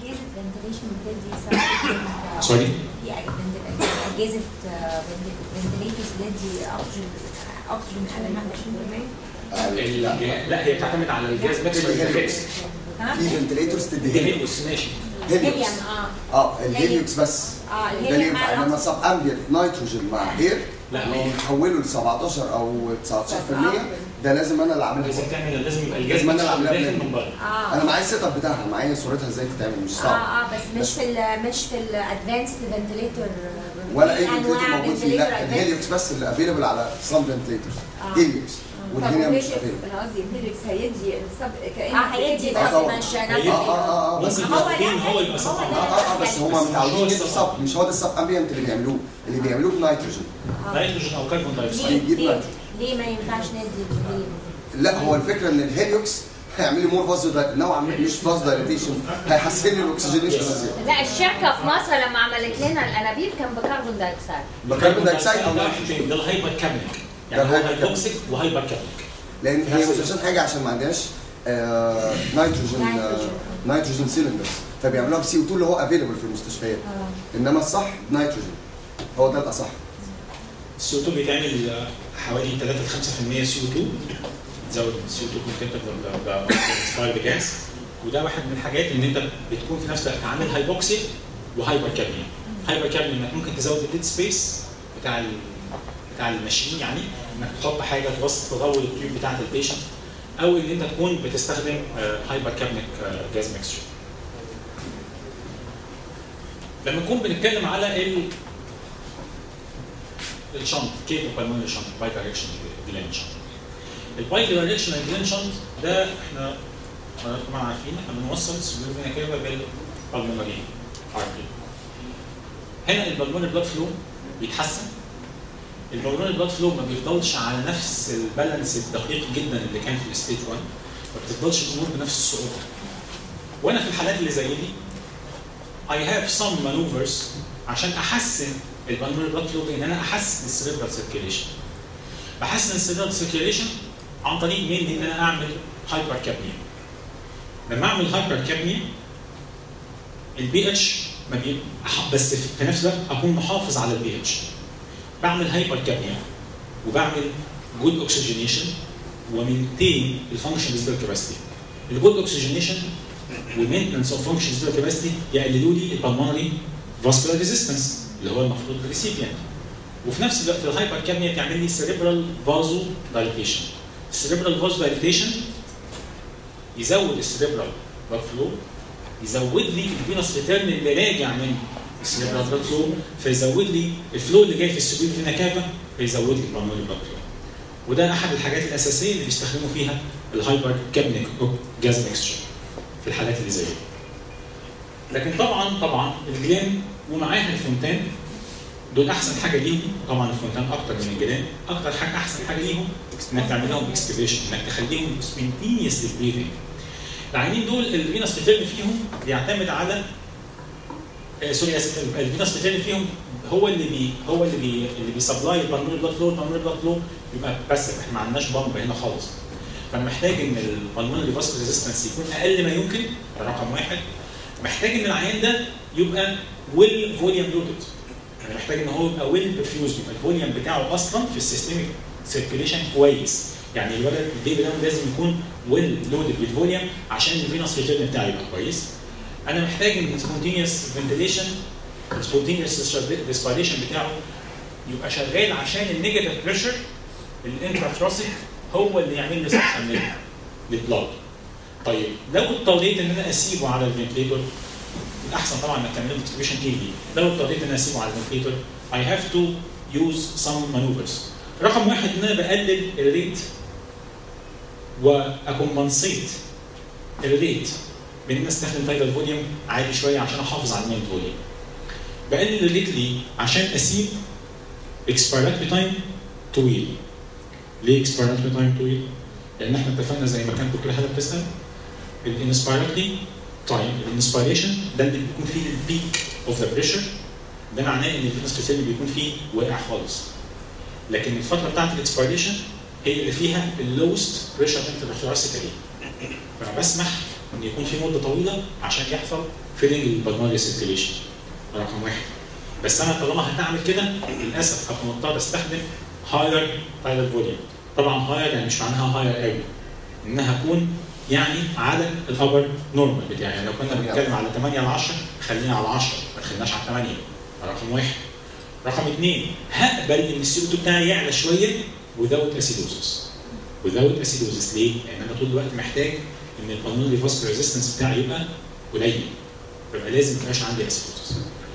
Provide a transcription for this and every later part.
اجهزه فنتليشن بتدي ساعات سوري في اجهزه فنتليتورز بتدي اكسجين اكسجين على ال- لا هي بتعتمد على الجاز ميكس والهيليوكس ها؟ في فنتليتورز تدي هيليوكس الهيليوكس ماشي هيليوكس هيليوم اه اه الهيليوكس بس اه ده اللي الهيليوم ينفع مع انما الأكسجين. سب امبيانت نيتروجين مع اير لا، لو هي- نحوله ل 17 او 19% ده لازم انا اللي اعمله لازم تعمل لازم يبقى الجاز لازم أنا ميكس اللي أعملها داخل بلند. من بره اه انا معايا السيت اب بتاعها معايا صورتها ازاي تتعمل مش اه صعب اه بس مش في ال مش في الادفانسد فنتليتور ولا اي فنتليتور موجود فيه لا الهيليوكس بس اللي افيلبل على سام فنتليتورز آه. هيليوكس والهيليوم مش افيلبل انا قصدي الهيليكس هيدي السب كأن اه هيدي بس آه طبعا. مش اه اه اه اه بس ممكن هو ياخدين لا، هو يبقى هو سبب لا. اه اه اه بس هم بس متعودين مش هو يدوا السب. سب مش هو ده السب امبيانت اللي بيعملوه اللي بيعملوه بنيتروجين نيتروجين او كربون دايوكسيد ليه هيجيب ليه, نيتروجين. ليه ما ينفعش ندي الهيليوم؟ لا هو الفكره ان الهيليوكس هيعمل لي مور فاز نوعا ما مش فاز دايليتيشن هيحسن لي الاكسجينيشن زياده لا الشركه في مصر لما عملت لنا الانابيب كان بكربون دايوكسيد بكربون دايوكسيد او ده نيتروجين ده الهايبر كابنيك ده يعني هو الهايبر هايبوكسيك وهايبر كابنيك لان هي مش عشان حاجه عشان ما عندهاش آه، نيتروجين آه، نيتروجين. نيتروجين سيلندرز فبيعملوها بسي او 2 اللي هو افيلبل في المستشفيات انما الصح نيتروجين هو ده الاصح السي او 2 بيتعمل آه، حوالي 3 ل 5% سي او 2 تزود السي او 2 كونتنت بالانسبايرد جاز وده واحد من الحاجات ان انت بتكون في نفس الوقت عامل هايبوكسي وهايبر كابنيا هايبر كابنيا انك ممكن تزود الديد سبيس بتاع ال بتاع الماشين يعني انك تحط حاجه توصل تغول التيوب بتاعت البيشنت او ان انت تكون بتستخدم هايبر كابنيك جاز ميكسشر لما نكون بنتكلم على ال الشنط كيف بالمونري شنط باي دايركشن جلاند شنط الباي دايركشن جلاند شنط ده احنا حضراتكم طبعا عارفين احنا بنوصل السلول فينا كده بالبلمونري ارتري هنا البلمونري بلاد فلو بيتحسن البلمونري بلاد فلو ما بيفضلش على نفس البالانس الدقيق جدا اللي كان في الستيج 1 ما بتفضلش الامور بنفس الصعوبه وانا في الحالات اللي زي دي I have some maneuvers عشان احسن البلمونري بلاد فلو بان انا احسن السيريبرال سيركيليشن بحسن السيريبرال سيركيليشن عن طريق مين ان انا اعمل هايبر كابنيا لما اعمل هايبر كابنيا البي اتش ما بي أح- بس في نفس الوقت اكون محافظ على البي اتش بعمل هايبر كابنيا وبعمل جود اوكسجينيشن ومنتين الفانكشن ريزيرف كاباسيتي الجود اوكسجينيشن والمينتنس اوف فانكشن ريزيرف كاباسيتي يقللوا لي البلمونري فاسكولار ريزيستنس اللي هو المفروض الريسيبيانت وفي نفس الوقت الهايبر كابنيا تعمل لي سيريبرال فازو دايليتيشن السيريبرال فازو دايليتيشن يزود السيريبرال بلاد فلو يزود لي الفينوس ريتيرن اللي راجع من السيريبرال بلاد فلو فيزود لي الفلو اللي جاي في السبيل فينا كافا فيزود لي البلمونري بلاد فلو وده احد الحاجات الاساسيه اللي بيستخدموا فيها الهايبر كابنيك جاز ميكستشر في الحالات اللي زي دي لكن طبعا طبعا الجلان ومعاها الفونتان دول احسن حاجه ليهم طبعا الفونتان اكتر من الجلان اكتر حاجه احسن حاجه ليهم انك تعمل لهم اكسبريشن انك تخليهم سبنتينيوس بريذنج العينين دول الفينوس ريتيرن فيهم بيعتمد على آه سوري اسف الفينوس ريتيرن فيهم هو اللي بي هو اللي بي اللي بيسبلاي البلمونري بلاد فلو البلمونري بلاد فلو يبقى بس احنا ما عندناش بامب هنا خالص فانا محتاج ان البلمونري فاسكو ريزيستنس يكون اقل ما يمكن ده رقم واحد محتاج ان العيان ده يبقى ويل فوليوم لودد يعني محتاج ان هو يبقى ويل برفيوز يبقى الفوليوم بتاعه اصلا في السيستميك سيركيليشن كويس يعني الولد البيبي ده لازم يكون ويل لودد بالفوليوم عشان الفينوس ريتيرن بتاعه يبقى كويس انا محتاج ان السبونتينيوس فنتيليشن السبونتينيوس ريسبيريشن بتاعه يبقى شغال عشان النيجاتيف بريشر الانترافروسيك هو اللي يعمل لي سكشن للبلاد طيب لو اضطريت ان انا اسيبه على الفنتليتور الاحسن طبعا انك تعمل له اكسبريشن كي لو اضطريت ان انا اسيبه على الفنتليتور I have to use some maneuvers رقم واحد ان انا بقلل الريت واكمبنسيت الريت بان انا استخدم تايدال فوليوم عالي شويه عشان احافظ على المين فوليوم بقلل الريت ليه؟ عشان اسيب اكسبيراتوري تايم طويل ليه اكسبيراتوري تايم طويل؟ لان احنا اتفقنا زي ما كان كل حاجه بتسال الانسبيراتوري تايم الانسبيريشن ده اللي بيكون فيه البيك اوف ذا بريشر ده معناه ان الفينوس بيكون فيه واقع خالص لكن الفتره بتاعت الاكسبيريشن هي اللي فيها اللوست بريشر انترثوراسيكالي فانا بسمح ان يكون في مده طويله عشان يحصل فيلنج للبلمونري سيركيليشن رقم واحد بس انا طالما هتعمل كده للاسف هكون مضطر استخدم هاير تايلر فوليوم طبعا هاير يعني مش معناها هاير قوي انها هكون يعني على الابر نورمال بتاعي يعني لو كنا بنتكلم على 8 على 10 خلينا على 10 ما تخليناش على 8 رقم واحد رقم اثنين هقبل ان السي او 2 بتاعي يعلى شويه without acidosis without acidosis ليه؟ لان انا طول الوقت محتاج ان البلمونري فاسكولار ريزيستنس بتاعي يبقى قليل فيبقى لازم ما يبقاش عندي acidosis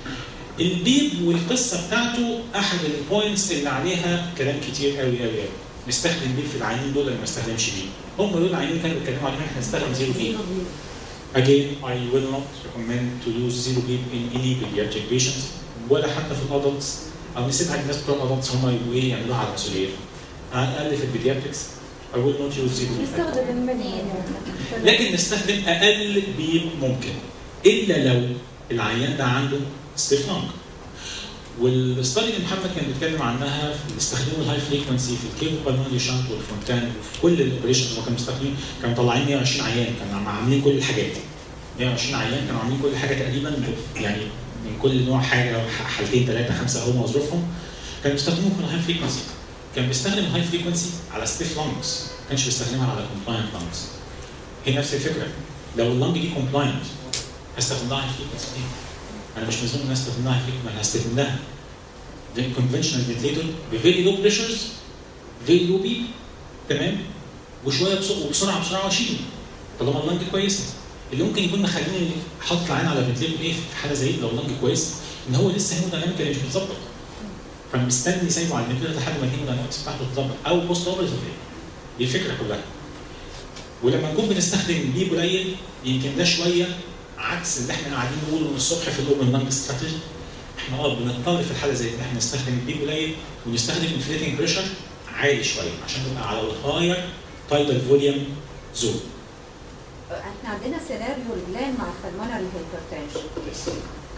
البيب والقصه بتاعته احد البوينتس اللي عليها كلام كتير قوي قوي قوي نستخدم بيب في العينين دول ولا ما نستخدمش بيب هم دول العينين اللي كانوا بيتكلموا عليهم احنا نستخدم زيرو بيب Again, I will not recommend to use zero beam in any pediatric patients ولا حتى في الادلتس او نسيبها للناس بتوع الادلتس هم يبقوا ايه يعملوها على مسؤوليتهم. على الاقل في البيدياتريكس I will not use zero beam. نستخدم المنين لكن نستخدم اقل بيم ممكن الا لو العيان ده عنده ستيف لانج والستادي اللي محمد كان بيتكلم عنها في استخدموا الهاي فريكونسي في الكيف بالمونري شانت والفونتان وفي كل الاوبريشنز اللي كانوا مستخدمين كانوا مطلعين 120 عيان كانوا عاملين كل الحاجات 120 عيان كانوا عاملين كل حاجه تقريبا يعني من كل نوع حاجه حالتين ثلاثه خمسه هو مظروفهم كانوا بيستخدموه في الهاي فريكونسي كان بيستخدم الهاي فريكونسي على ستيف لانجز ما كانش بيستخدمها على كومبلاينت لانجز هي نفس الفكره لو اللانج دي كومبلاينت هستخدم لها هاي فريكونسي ليه؟ انا مش ملزوم ان انا استخدم لها هاي فريكونسي انا هستخدم لها conventional ventilator بفيري لو بريشرز فيري لو بي تمام وشويه بسرعه وبسرعه بسرعه واشيله طالما اللنج كويسه اللي ممكن يكون مخليني حاطط العين على فنتليتور ايه في حاله زي دي لو اللنج كويس ان هو لسه هيمودايناميكالي مش متظبط فانا مستني سايبه على الفنتليتور لحد ما الهيموداينامكس بتاعته تتظبط او بوست اوبريتيف دي الفكره كلها ولما نكون بنستخدم بيب قليل يمكن ده شويه عكس اللي احنا قاعدين نقوله من الصبح في الاوبن لانج استراتيجي احنا اه بنضطر في الحاله زي دي ان احنا نستخدم البيب قليل ونستخدم انفليتنج بريشر عالي شويه عشان نبقى على الهاير تايدال فوليوم زون احنا عندنا سيناريو الجلان مع البلمونري هايبرتنشن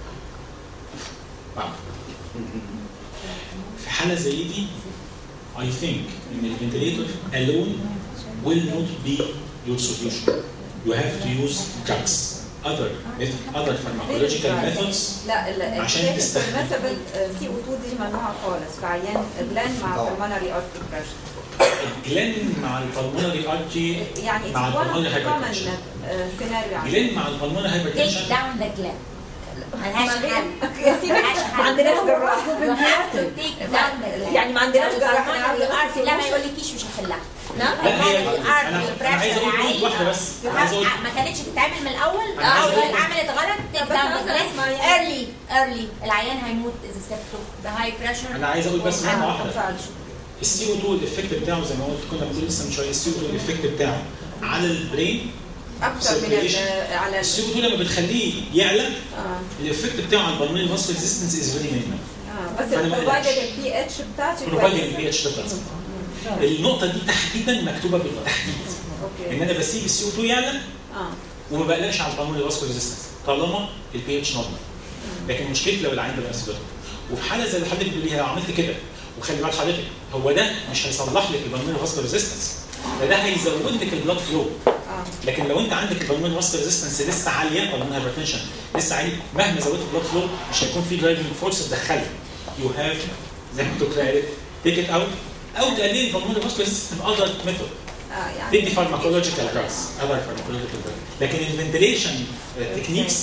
في حاله زي دي I think ان الفنتليتور alone will not be your solution. You have to use drugs, other method, other pharmacological methods لا ال- عشان الكتاب تستخدم. بالمناسبة سي او 2 دي ممنوعة خالص في عيان جلان مع طبعا. pulmonary artery pressure جلين مع البلمونري ارتي يعني مع it's one of البلمونري the common هايبرتنشن uh, scenario جلين مع البلمونري take هايبرتنشن down the gland ملهاش حل يا سيدي ملهاش ما حل عندناش جراح You have to take down the gland يعني ما عندناش جراح الارتي لا ما يقولكيش مش هحلها نعم لا هي الارتي انا انا عايز اقول بوينت واحده بس You انا عايز have- اقول ما كانتش بتتعمل من الاول أنا عايز او أقول- اتعملت غلط take بس down أنا the عايزة أسمع gland يعني. early early العيان هيموت اذا سبته the high pressure انا عايز اقول بس آه، نقطه ما واحده ينفعش السي او 2 الافكت بتاعه زي ما قلت كنا بنقول لسه من شويه السي او 2 الافكت بتاعه على البرين اكثر من ال- على السي او 2 لما بتخليه يعلى اه الافكت بتاعه على البلمونري فاسكو ريزيستنس از فيري مينيمال اه بس فأنا ما بروفايدد قلقش. البي اتش بتاعتي بروفايدنج كويسة. البي اتش النقطه دي تحديدا مكتوبه بالتحديد ان اوكي انا بسيب السي او 2 يعلى اه وما بقلقش على البلمونري فاسكو ريزيستنس طالما البي اتش نورمال لكن مشكلتي لو العين ده اسيدوتيك وفي حاله زي اللي حضرتك بتقوليها لو عملت كده وخلي بال حضرتك هو ده مش هيصلح لك البلمونري فاسكو ريزيستنس ده ده هيزود لك البلاد فلو اه لكن لو انت عندك البلمونري فاسكو ريزيستنس لسه عاليه بالمونري هايبرتنشن لسه عالي مهما زودت البلاد فلو مش هيكون في درايفنج فورس تدخلها يو هاف زي ما الدكتور قالت تيك ات اوت او تقللي البلمونري فاسكو ريزيستنس باذر ميثود اه يعني تدي فارماكولوجيكال دراجز اذر فارماكولوجيكال دراجز لكن الفنتليشن تكنيكس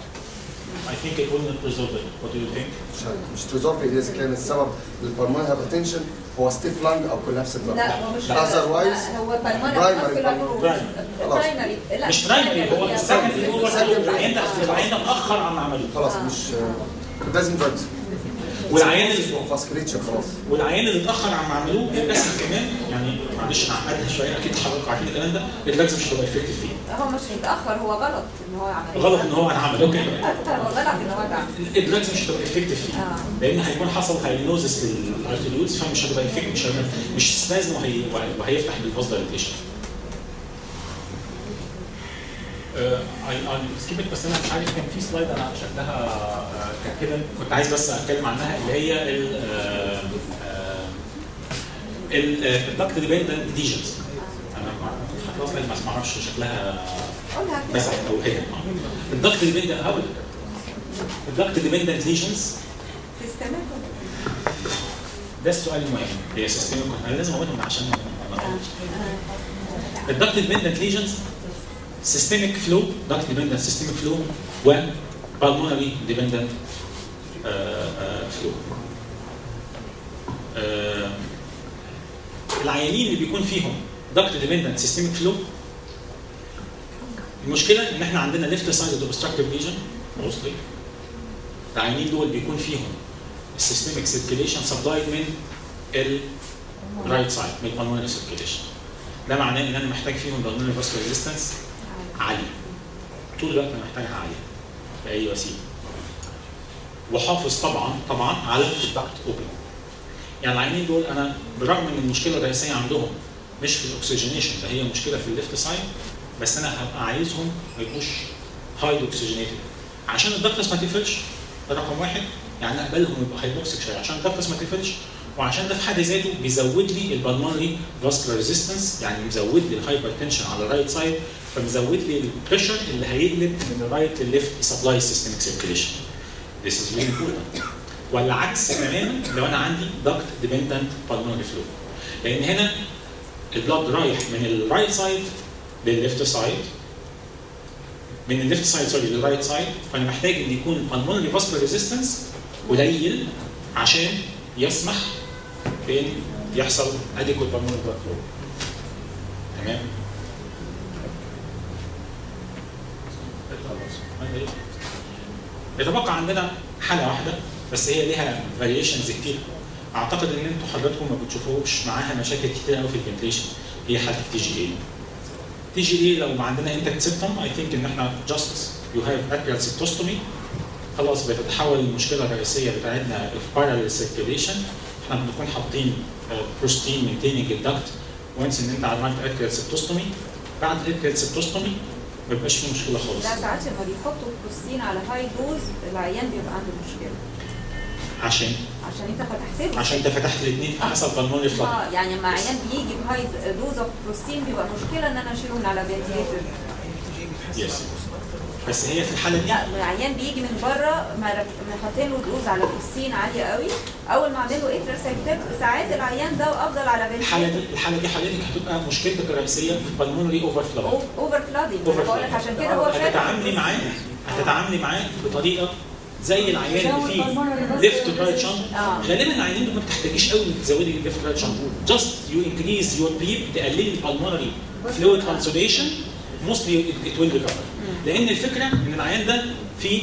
I think it will not resolve it. What do you think? مش مش تريزولف اذا كان السبب للبلمونري هايبرتنشن هو ستيف لانج او كولابس البلد لا هو مش Otherwise, لا، هو بالمونري primary primary. برايمري لا مش برايمري هو السكندري هو العيان ده العيان ده متاخر عن عمله خلاص مش لازم دراجز والعيان اللي فاسكريتشر خلاص والعيان اللي اتاخر عن ما عملوه للاسف كمان يعني معلش نعقدها شويه اكيد حضراتكم عارفين الكلام ده الدراجز مش هتبقى افكتيف فيه هو مش هيتاخر هو غلط ان هو عمل غلط ان هو عمل اوكي هو غلط ان هو ده الدراجز مش هتبقى افكتيف فيه آه. لان هيكون حصل هايلينوزس للارتيولز فمش هتبقى افكتيف مش هيبقى مش سبازم وهي وهيفتح بالفاز دايليتيشن اي سكيبت بس انا مش عارف كان في سلايد انا شكلها آه، كان كده كنت عايز بس اتكلم عنها اللي هي ال الدكت ديبندنت ديجنز انا ما- خلاص وصلت بس ما اعرفش شكلها قولها كده مسح او هيدن الضغط ديبندنت هقول لك الضغط ديبندنت ليجنز تستمر ده السؤال المهم هي سيستميك انا لازم اقولهم عشان ما ما أغلطش. الضغط ديبندنت ليجنز سيستميك فلو ضغط ديبندنت سيستميك فلو و بالمونري ديبندنت فلو العيانين اللي بيكون فيهم ضغط ديبندنت سيستميك فلو المشكله ان احنا عندنا ليفت سايد اوبستراكتيف ليجن موستلي العيانين دول بيكون فيهم السيستميك سيركيليشن سبلايد من الرايت سايد من البلمونري سيركيليشن ده معناه ان انا محتاج فيهم بالمونري فاسكولار ريزيستنس عاليه طول الوقت انا محتاجها عاليه باي وسيله وحافظ طبعا طبعا على الدكت اوبن يعني العينين دول انا بالرغم ان المشكله الرئيسيه عندهم مش في الاكسجينيشن ده هي مشكله في الليفت سايد بس انا هبقى عايزهم ما يبقوش هاي اوكسجينيتد عشان الدكتس ما تقفلش ده رقم واحد يعني اقبلهم يبقى هايبوكسيك شويه عشان الدكتس ما تقفلش وعشان ده في حد ذاته بيزود لي البلمونري فاسكولار ريزيستنس يعني مزود لي الهايبر تنشن على الرايت سايد فمزود لي البريشر اللي هيقلب من الرايت للليفت سبلاي سيستميك سيركيليشن This is really important. ولا عكس تماما لو انا عندي duct dependent pulmonary flow. لان هنا البلاد رايح من الرايت سايد للليفت سايد من الليفت سايد سوري للرايت سايد فانا محتاج ان يكون البلمونري فاسكولار ريزيستنس قليل عشان يسمح بان يحصل adequate pulmonary blood flow. تمام؟ خلاص. يتبقى عندنا حاله واحده بس هي ليها فاريشنز كتير اعتقد ان انتوا حضراتكم ما بتشوفوش معاها مشاكل كتير قوي في الفنتريشن هي حاله التي جي اي تي جي اي لو ما عندنا انتكت سيبتم اي ثينك ان احنا جاست يو هاف اكيال سيبتوستومي خلاص بتتحول المشكله الرئيسيه بتاعتنا في بارالل سيركيليشن احنا بنكون حاطين بروستين مينتيننج الدكت وانس ان انت عملت اكيال سيبتوستومي بعد الاكيال سيبتوستومي ما بيبقاش فيه مشكله خالص لا ساعات لما بيحطوا البروستين على هاي دوز العيان بيبقى عنده مشكله عشان عشان انت فتحت له عشان انت فتحت الاثنين فحصل بالمونري فلاد اه يعني لما عيان بيجي بهاي دوز اوف بروستين بيبقى مشكله ان انا اشيله من على فنتيليتور يس بس هي في الحاله دي لا العيان بيجي من بره ما رك- ما حاطين له دوز على بروستين عاليه قوي اول ما اعمل له اترسكتيف ساعات العيان ده افضل على الحاله فنتيليتور دي الحاله دي حضرتك هتبقى مشكلتك الرئيسيه في بالمونري اوفر فلاد اوفر فلادنج اوفر بقول لك عشان كده هو شايف هتتعاملي معاه هتتعاملي معاه بطريقه زي العيان اللي فيه ليفت رايت شنط اه غالبا العيانين دول ما بتحتاجيش قوي انك تزودي الليفت رايت شنط جاست يو انكريز يور بليب تقللي البلمونري فلويد كونسوليشن موستلي ات ويل ريكفر لان الفكره ان العيان ده في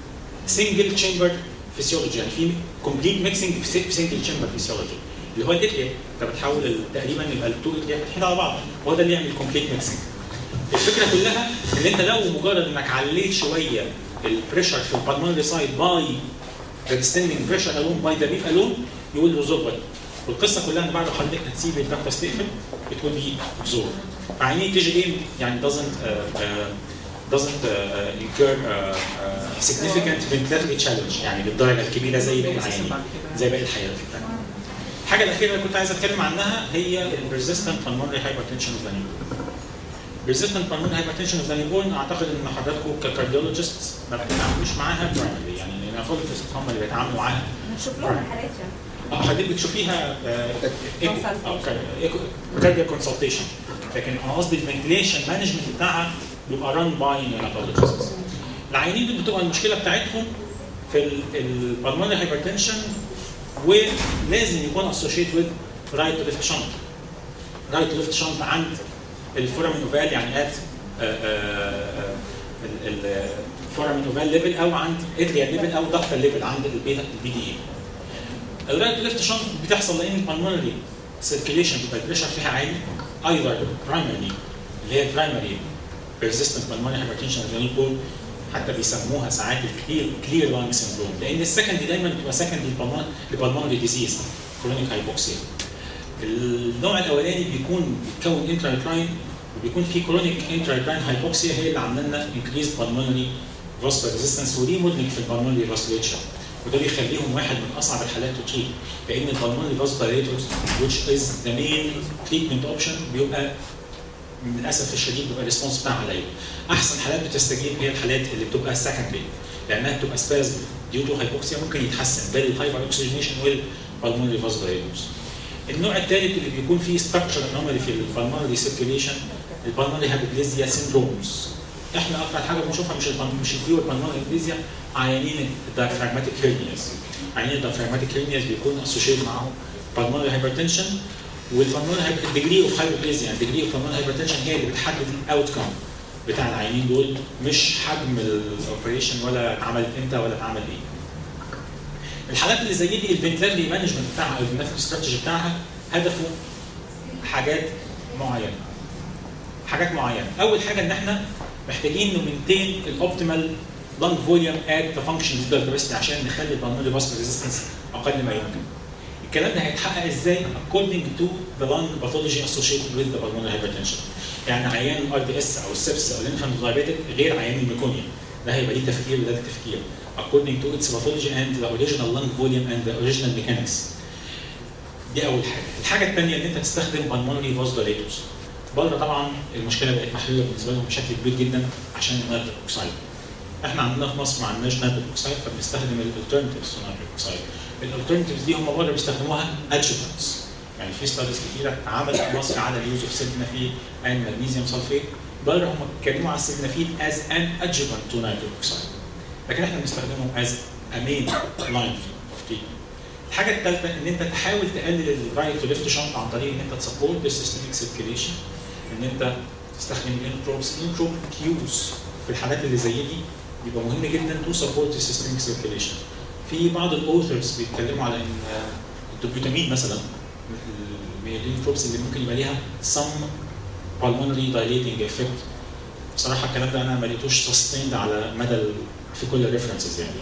سنجل تشامبر فيسيولوجي يعني في كومبليت ميكسنج في سنجل تشامبر فيسيولوجي اللي هو الاتريا انت بتحول ال- تقريبا يبقى التو اتريا فاتحين على بعض وهو ده اللي يعمل كومبليت ميكسنج الفكره كلها ان انت لو مجرد انك عليت شويه البريشر في البلمونري سايد باي extending pressure alone by the beat alone you will resolve it. والقصه كلها ان بعد ما حضرتك هتسيب الدكتس تقفل it will be absorbed. فعينيه تيجي ايه يعني doesn't uh, uh, doesn't uh, incur uh, uh, significant ventilatory challenge يعني بالدرجه الكبيره زي باقي العيانين زي باقي الحيوانات الثانيه. الحاجه الاخيره اللي كنت عايز اتكلم عنها هي ال persistent pulmonary hypertension of the newborn. persistent pulmonary hypertension of the newborn اعتقد ان حضراتكم ككارديولوجيست ما بتتعاملوش معاها برايمري يعني النفولوجيست هم اللي بيتعاملوا معاها نشوف لهم الحالات يعني اه حضرتك بتشوفيها كارديا كونسلتيشن لكن انا قصدي الفنتليشن مانجمنت بتاعها بيبقى ران باي نيوناتولوجيست العيانين دول بتبقى المشكله بتاعتهم في البلمونري هايبرتنشن ولازم يكون اسوشيت وذ رايت ليفت شنط رايت ليفت شنط عند الفورامين اوفال يعني ات الفورامين اوفال ليفل او عند اتريا ليفل او دكتال ليفل عند البي دي اي الرايت ليفت شنط بتحصل لان البلمونري سيركيليشن بيبقى البريشر فيها عالي ايذر برايمري اللي هي برايمري persistent pulmonary hypertension of the newborn حتى بيسموها ساعات الكلير كلير لانج سندروم لان السكندري دايما بتبقى سكندري لبلمونري ديزيز كرونيك هايبوكسيا النوع الاولاني بيكون بيتكون انترايتراين وبيكون في كرونيك انترايتراين هايبوكسيا هي اللي عامله لنا انكريز بالمونري فاسكولار ريزيستنس ودي مدمج في البالمونري فاسكوليتشر وده بيخليهم واحد من اصعب الحالات تتريت لان البالمونري فاسكولاريتورز which is the main treatment option بيبقى للاسف الشديد بيبقى الريسبونس بتاعها قليل احسن حالات بتستجيب هي الحالات اللي بتبقى سكندري لانها بتبقى سباز ديو تو هايبوكسيا ممكن يتحسن بالهايبر اوكسجينيشن والبالمونري فازودايلوز النوع الثالث اللي بيكون فيه ستراكشر انومالي في البالمونري سيركيليشن البالمونري هايبوبليزيا سيندرومز احنا اكتر حاجه بنشوفها مش البالم- مش البيور بالمونري هايبوبليزيا عيانين الدايفراجماتيك هيرنياز عيانين الدايفراجماتيك هيرنياز بيكون اسوشيت معاهم بالمونري هايبرتنشن والبالمونري الديجري اوف هايبوبليزيا الديجري اوف بالمونري هايبرتنشن هي اللي بتحدد الاوت كام بتاع العيانين دول مش حجم الاوبريشن ولا اتعملت امتى ولا اتعمل ايه. الحالات اللي زي دي الفنتلري مانجمنت بتاعها او الفنتلري استراتيجي بتاعها هدفه حاجات معينه. حاجات معينه، اول حاجه ان احنا محتاجين نمنتين الاوبتيمال لانج فوليوم ات ذا فانكشن كاباسيتي عشان نخلي البلمونري فاسكولار ريزيستنس اقل ما يمكن. الكلام ده هيتحقق ازاي؟ according to the lung pathology associated with the pulmonary hypertension. يعني عيان الار دي اس او السبس او الانفانت دايابيتك غير عيان الميكونيا. ده هيبقى ليه تفكير وده ليه تفكير. according to its pathology and the original lung volume and the original mechanics. دي اول حاجه. الحاجه الثانيه ان انت تستخدم pulmonary vasodilators. بره طبعا المشكله بقت محلوله بالنسبه لهم بشكل كبير جدا عشان النيتريك اوكسايد. احنا عندنا في مصر ما عندناش نيتريك اوكسايد فبنستخدم الالترنتيفز تو نيتريك اوكسايد. الالترنتيفز دي هم بره بيستخدموها ادجوفنتس. يعني في ستاديز كتيره اتعملت في مصر على اليوز اوف سيلفينافيل اند مغنيسيوم سلفيت. بره هم اتكلموا على السيلفينافيل از ان ادجوفنت تو نيتريك اوكسايد. لكن احنا بنستخدمهم از ا مين لاين اوف تريتمنت. الحاجه الثالثه ان انت تحاول تقلل الرايت تو ليفت شنط عن طريق ان انت تسبورت السيستميك سيركيليشن ان انت تستخدم الانتروبس الانتروب كيوز في الحالات اللي زي دي بيبقى مهم جدا تو سبورت السيستميك سيركيليشن في بعض الاوثرز بيتكلموا على ان الدوبيوتامين مثلا من الانتروبس اللي ممكن يبقى ليها some pulmonary dilating effect بصراحه الكلام ده انا ما لقيتوش سستيند على مدى ال- في كل الريفرنسز يعني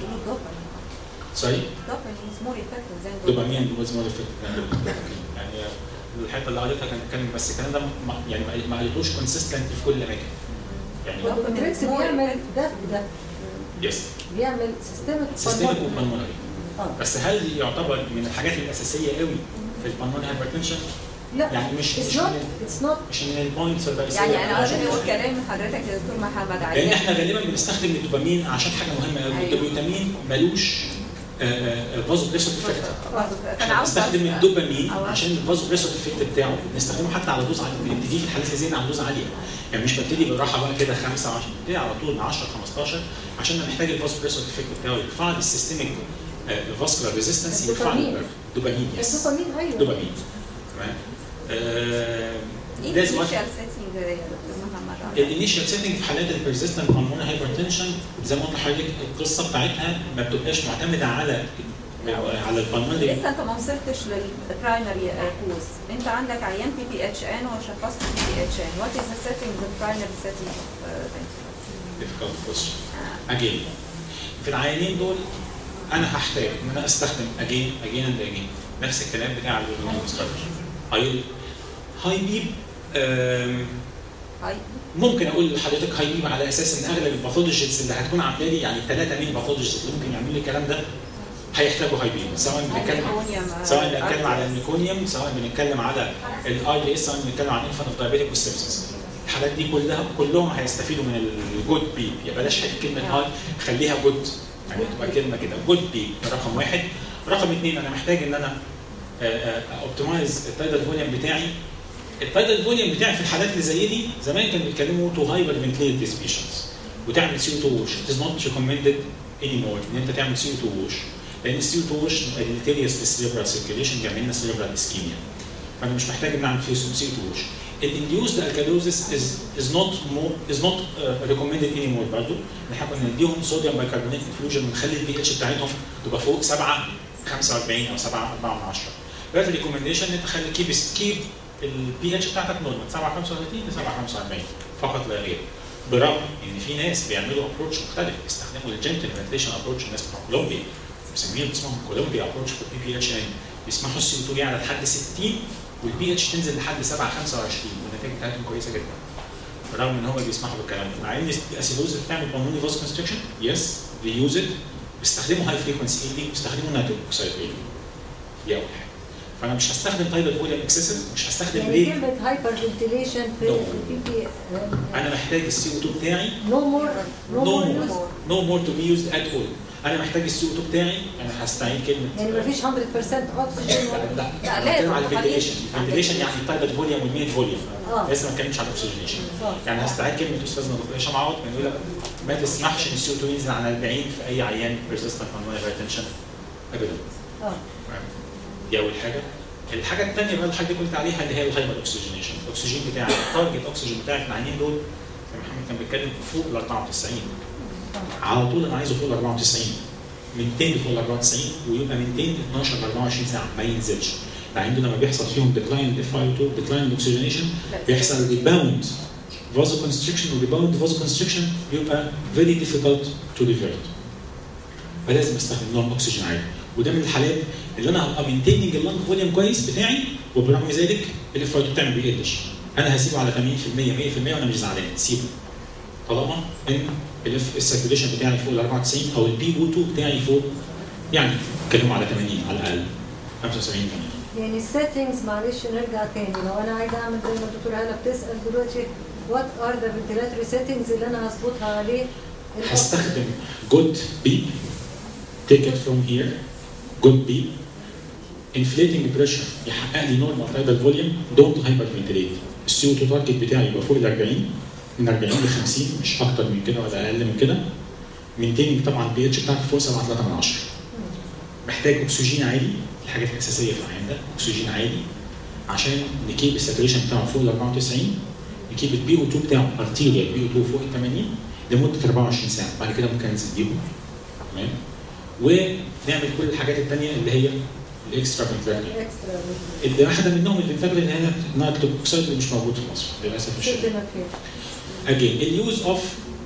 سوري دوبامين مور افكتيف زي ما دوبامين was more effective يعني الحته اللي قريتها كانت بتتكلم بس الكلام ده ما- يعني ما- ما قالتوش كونسيستنت في كل الاماكن يعني التريكس بيعمل ده وده يس بيعمل سيستمك سيستميك وبلمونري اه بس هل يعتبر من الحاجات الاساسيه قوي في البلمونري هايبرتنشن لا يعني مش اتس مش نوت من اتس نوت مش من البوينتس الرئيسيه يعني انا عشان- قصدي اقول كلام حضرتك يا دكتور محمد لان علي احنا غالبا بنستخدم الدوبامين عشان حاجه مهمه قوي أيوة. الدوبامين ملوش فازو بريسور افكت كان احنا عاوز بنستخدم أسأل. الدوبامين أو- عشان الفازو بريسور افكت بتاعه بنستخدمه حتى على دوز عاليه بنبتدي في الحالات اللي زي دي على دوز عاليه يعني مش ببتدي بالراحه بقى كده 5 10 ببتدي على طول 10 15 عشان انا محتاج الفازو بريسور افكت بتاعه يرفع لي السيستميك فاسكولار ريزيستنس يرفع لي الدوبامين. البرف. دوبامين يس الدوبامين ايوه دوبامين تمام آه، ايه لازم أفهم. الانيشال سيتنج يا دكتور محمد علي الانيشال سيتنج في حالات البرزيستنت بالمونري هايبرتنشن زي ما قلت لحضرتك القصه بتاعتها ما بتبقاش معتمده على على البالمونري لسه انت ما وصلتش للبرايمري كوز انت عندك عيان بي بي اتش ان وشخصت بي بي اتش ان وات از ذا سيتنج ذا برايمري سيتنج difficult question again في العيانين دول انا هحتاج ان انا استخدم again again and again نفس الكلام بتاع الهرمون هاي هاي بيب آم، هاي ممكن اقول لحضرتك هاي بيب على اساس ان اغلب الباثولوجيز اللي هتكون عامله لي يعني الثلاثه مين باثولوجيز اللي ممكن يعملوا لي الكلام ده هيحتاجوا هاي بيب سواء بنتكلم سواء بنتكلم على الميكونيوم سواء بنتكلم على الاي دي اس سواء بنتكلم عن انفانت دايابيتيك والسبسس الحالات دي كلها كلهم هيستفيدوا من الجود بيب يا بلاش كلمه هاي خليها جود يعني تبقى كلمه كده جود بيب ده رقم واحد رقم اثنين انا محتاج ان انا اوبتمايز التايدال فوليوم بتاعي التايدال فوليوم بتاعي في الحالات اللي زي دي زمان كانوا بيتكلموا تو هايبر فنتليت ديسبيشنز وتعمل سي او 2 ووش ات از نوت ريكومندد اني مور ان انت تعمل سي او 2 ووش لان السي او 2 ووش ديليتيريوس للسيربرال سيركيليشن بيعمل لنا سيربرال اسكيميا فانا مش محتاج ان اعمل فيه سي او 2 ووش الانديوزد الكالوزيس از از نوت مور از نوت ريكومندد اني مور برضه احنا كنا نديهم صوديوم بايكربونات انفلوجن ونخلي البي اتش بتاعتهم تبقى فوق 7 45 او 7 4 من 10 دلوقتي الريكومنديشن ان انت خلي كيب كيب البي اتش بتاعتك نورمال 7 35 ل 7 45 فقط لا غير برغم ان في ناس بيعملوا ابروتش مختلف بيستخدموا الجنتل فنتيشن ابروتش الناس بتوع كولومبيا مسمينه اسمهم كولومبيا ابروتش في البي بي اتش ان بيسمحوا السي او 2 يعلى لحد 60 والبي اتش تنزل لحد 7 25 والنتائج بتاعتهم كويسه جدا برغم ان هم بيسمحوا بالكلام ده مع ان الاسيدوز بتعمل بالموني فاز كونستريكشن يس they use it بيستخدموا هاي فريكونسي اي دي بيستخدموا نيتروك اوكسيد اي دي دي اول حاجه فانا مش هستخدم تايدال فوليوم اكسسيف مش هستخدم يعني ريت كلمة هايبر فنتيليشن في No. البي بي انا محتاج السي او 2 بتاعي نو مور نو no مور more no more to be used at all انا محتاج السي او 2 بتاعي انا هستعين كلمه يعني ما فيش 100% اكسجين لا لا لا، أنا لازم بتكلم على تخليه- الفنتيليشن الفنتيليشن يعني التايدال فوليوم والميد فوليوم اه لسه ما اتكلمتش على الاكسجينيشن صح. يعني هستعيد كلمه استاذنا دكتور هشام عوض كان يقول لك ما تسمحش ان السي او 2 ينزل عن 40 في اي عيان بيرسيستنت بالمونري هايبرتنشن ابدا اه دي اول حاجه الحاجه الثانيه بقى اللي حضرتك قلت عليها اللي هي الهايبر اوكسجينيشن الاكسجين بتاعي التارجت اكسجين بتاعي في العينين دول زي ما محمد كان بيتكلم فوق ال 94 على طول انا عايزه فوق ال 94 من 200 فوق ال 94 ويبقى من 200 ل 12 ل 24 ساعه ما ينزلش العيان دول لما بيحصل فيهم ديكلاين اف اي 2 ديكلاين اوكسجينيشن بيحصل ريباوند فازو كونستريكشن وريباوند فازو كونستريكشن بيبقى فيري ديفيكولت تو ريفيرت فلازم استخدم نوع اكسجين عالي وده من الحالات اللي انا هبقى مينتيننج اللنج فوليوم كويس بتاعي وبرغم ذلك الاف اي 2 بتاعي ما بيقلش انا هسيبه على 80% 100% وانا مش زعلان سيبه طالما ان السيركيوليشن بتاعي فوق ال 94 او البي او 2 بتاعي فوق يعني اتكلموا على 80 على الاقل 75 80 يعني السيتنجز معلش نرجع تاني لو انا عايزه اعمل زي ما الدكتوره هاله بتسال دلوقتي وات ار ذا فنتيلاتوري سيتنجز اللي انا هظبطها عليه هستخدم جود بي take it from here good B inflating pressure يحقق لي normal tidal volume don't hyperventilate السي او 2 تارجت بتاعي يبقى فوق ال 40 من 40 ل 50 مش اكتر من كده ولا اقل من كده maintaining طبعا البي اتش بتاعتي فوق 7 3 من 10 محتاج اكسجين عالي الحاجات الاساسيه في العين ده اكسجين عالي عشان نكيب الساتوريشن بتاعه فوق ال 94 نكيب البي او 2 بتاعه ارتيريال بي او 2 فوق ال 80 لمده 24 ساعه بعد كده ممكن انزل بيهم تمام ونعمل كل الحاجات الثانيه اللي هي الاكسترا فنترالي اكسترا اللي واحده منهم الفنترالي اللي هي نايتروك اوكسيد اللي مش موجود في مصر للاسف الشديد شدنا فيه اجين اليوز اوف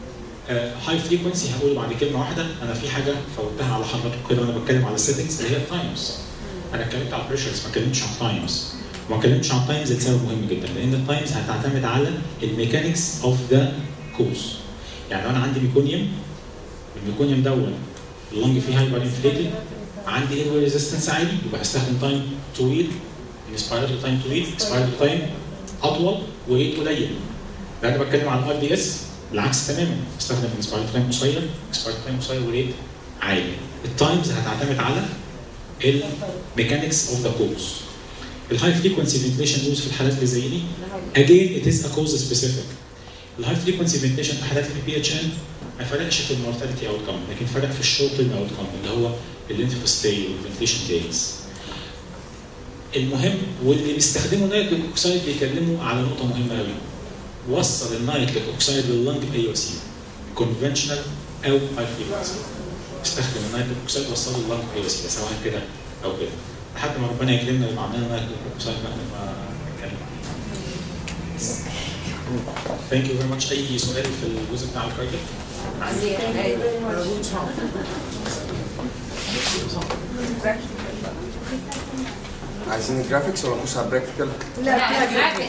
هاي فريكونسي هقول بعد كلمه واحده انا في حاجه فوتها على حضراتكم كده وانا بتكلم على السيتنجز اللي هي التايمز انا اتكلمت على البريشرز ما اتكلمتش عن التايمز وما اتكلمتش عن التايمز لسبب مهم جدا لان التايمز هتعتمد على الميكانكس اوف ذا كوز يعني لو انا عندي ميكونيوم الميكونيوم دوت اللنج فيه هايبر انفليتد عندي اير ريزيستنس عالي يبقى هستخدم تايم طويل انسبيراتوري تايم طويل اكسبيراتوري تايم اطول وريت قليل لو انا بتكلم عن الار دي اس بالعكس تماما استخدم انسبيراتوري تايم قصير اكسبيراتوري تايم قصير وريت عالي التايمز هتعتمد على الميكانكس اوف ذا كوز الهاي فريكونسي فنتيليشن يوز في الحالات اللي زي دي again it is a cause specific الهاي فريكونسي فنتيليشن في حالات البي اتش ان ما فرقش في المورتاليتي اوت كم لكن فرق في الشورت تيرم اوت كم اللي هو اللينف ستاي والفنتيليشن دايز المهم واللي بيستخدموا نايتريك اوكسايد بيتكلموا على نقطه مهمه قوي وصل النايتريك اوكسايد لللنج اي او سي كونفشنال او هاي فريكونسي استخدم النايتريك اوكسايد وصله لللنج اي او سي سواء كده او كده لحد ما ربنا يكرمنا ويبقى عندنا نايتريك اوكسايد بقى نبقى نتكلم ثانك يو فيري ماتش اي سؤال في الجزء بتاع الكارديو عايزين الجرافيكس ولا نخش على البراكتيكال؟ لا